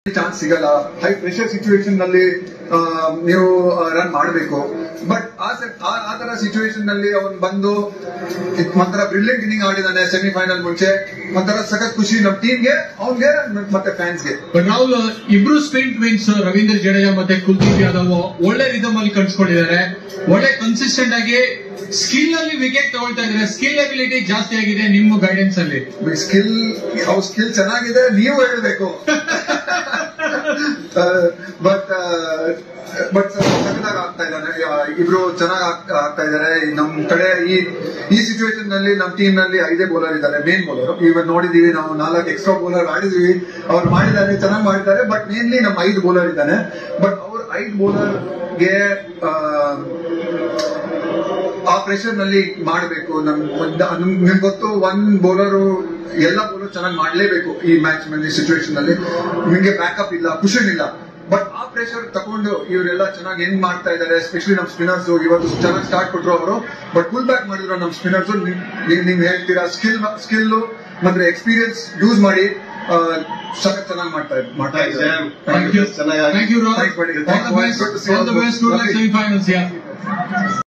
Chance ಸಿಗಲ್ಲ high pressure situation ನಲ್ಲಿ ಆ, ನೀವು ರನ್ ಮಾಡಬೇಕು ಬಟ್ ಆ se- ಆ- ಆ ತರ ಸಿಚುವೇಶನ್ ನಲ್ಲಿ ಅವನ್ ಬಂದು ಇದ್ ಒಂಥರ ಬ್ರಿಲಿಯಂಟ್ ಇನ್ನಿಂಗ್ ಆಡಿದಾನೆ ಸೆಮಿಫೈನಲ್ ಮುಂಚೆ ಒಂಥರ ಸಖತ್ ಖುಷಿ ನಮ್ ಟೀಮ್ಗೆ ಅವ್ನ್ಗೆ ಮತ್ತೆ ಫ್ಯಾನ್ಸ್ಗೆ ಬಟ್ ರಾಹುಲ್ ಇಬ್ರು ಸ್ಪಿನ್ ಟ್ವಿನ್ಸ್ ರವೀಂದ್ರ ಜಡೇಜಾ ಮತ್ತೆ ಕುಲ್ದೀಪ್ ಯಾದವ್ ಒಳ್ಳೆ ರಿದಮ್ ಅಲ್ಲಿ ಕಳ್ಸ್ಕೊಂಡಿದ್ದಾರೆ ಒಳ್ಳೆ ಕನ್ಸಿಸ್ಟೆಂಟ್ ಆಗಿ ಸ್ಕಿಲ್ ಅಲ್ಲಿ ವಿಕೆಟ್ ತಗೊಳ್ತಾ ಇದ್ದಾರೆ ಸ್ಕಿಲ್ ಎಬಿಲಿಟಿ ಜಾಸ್ತಿ ಆಗಿದೆ ನಿಮ್ಮ ಗೈಡೆನ್ಸ್ ಅಲ್ಲಿ ಸ್ಕಿಲ್ ಅವ್ರ ಸ್ಕಿಲ್ ಚೆನ್ನಾಗಿದೆ ನೀವು ಹೇಳ್ಬೇಕು ಬಟ್ ಬಟ್ ಸಖತ್ತಾಗಿ ಆಗ್ತಾ ಇದ್ದಾನೆ ಇಬ್ರು ಚೆನ್ನಾಗಿ ಆಗ್ತಾ ಇದ್ದಾರೆ ನಮ್ ಕಡೆ ಈ ಈ ಸಿಚುವೇಶನ್ ನಲ್ಲಿ ನಮ್ ಟೀಮ್ ನಲ್ಲಿ ಐದೇ ಬೌಲರ್ ಇದ್ದಾರೆ ಮೇನ್ ಬೌಲರ್ ಇವಾಗ ನೋಡಿದೀವಿ ನಾವು ನಾಲ್ಕು ಎಕ್ಸ್ಟ್ರಾ ಬೌಲರ್ ಆಡಿದೀವಿ ಅವ್ರು ಮಾಡಿದ್ದಾರೆ ಚೆನ್ನಾಗಿ ಮಾಡಿದ್ದಾರೆ ಬಟ್ ಮೇನ್ಲಿ ನಮ್ ಐದು ಬೌಲರ್ ಇದ್ದಾನೆ ಬಟ್ ಅವ್ರ ಐದು ಬೌಲರ್ಗೆ ಆ ಪ್ರೆಷರ್ ನಲ್ಲಿ ಮಾಡಬೇಕು ನಮ್ ಒಂದ್- ನಮ್- ನಿಮ್ಗೆ ಗೊತ್ತು ಒನ್ ಬೌಲರ್ ಎಲ್ಲ ಬೌಲರ್ ಚೆನ್ನಾಗಿ ಮಾಡ್ಲೇಬೇಕು ಈ ಮ್ಯಾಚ್ ನಲ್ಲಿ ಸಿಚುವೇಶನ್ ನಲ್ಲಿ ನಿಮ್ಗೆ ಬ್ಯಾಕಪ್ ಇಲ್ಲ ಕುಶನ್ ಇಲ್ಲ ಬಟ್ ಆ ಪ್ರೆಷರ್ ತಗೊಂಡು ಇವರೆಲ್ಲ ಚೆನ್ನಾಗಿ ಹೆಂಗ್ ಮಾಡ್ತಾ ಇದ್ದಾರೆ ಎಸ್ಪೆಷಲಿ ನಮ್ ಸ್ಪಿನ್ನರ್ಸ್ ಇವತ್ತು ಚೆನ್ನಾಗಿ ಸ್ಟಾರ್ಟ್ ಕೊಟ್ರು ಅವರು ಬಟ್ ಫುಲ್ ಬ್ಯಾಕ್ ಮಾಡಿದ್ರು ನಮ್ ಸ್ಪಿನ್ನರ್ಸ್ ನೀವ್ ಹೇಳ್ತೀರಾ ಸ್ಕಿಲ್ ಸ್ಕಿಲ್ ಮತ್ತೆ ಎಕ್ಸ್ಪೀರಿಯನ್ಸ್ ಯೂಸ್ ಮಾಡಿ ಆ, ಸಖತ್ ಚೆನ್ನಾಗಿ ಮಾಡ್ತಾ ಇದ್ದಾರೆ ಮಾಡ್ತಾ ಇದ್ದಾರೆ thank you thank you Thanks, buddy. All the best all the best good luck semifinals yeah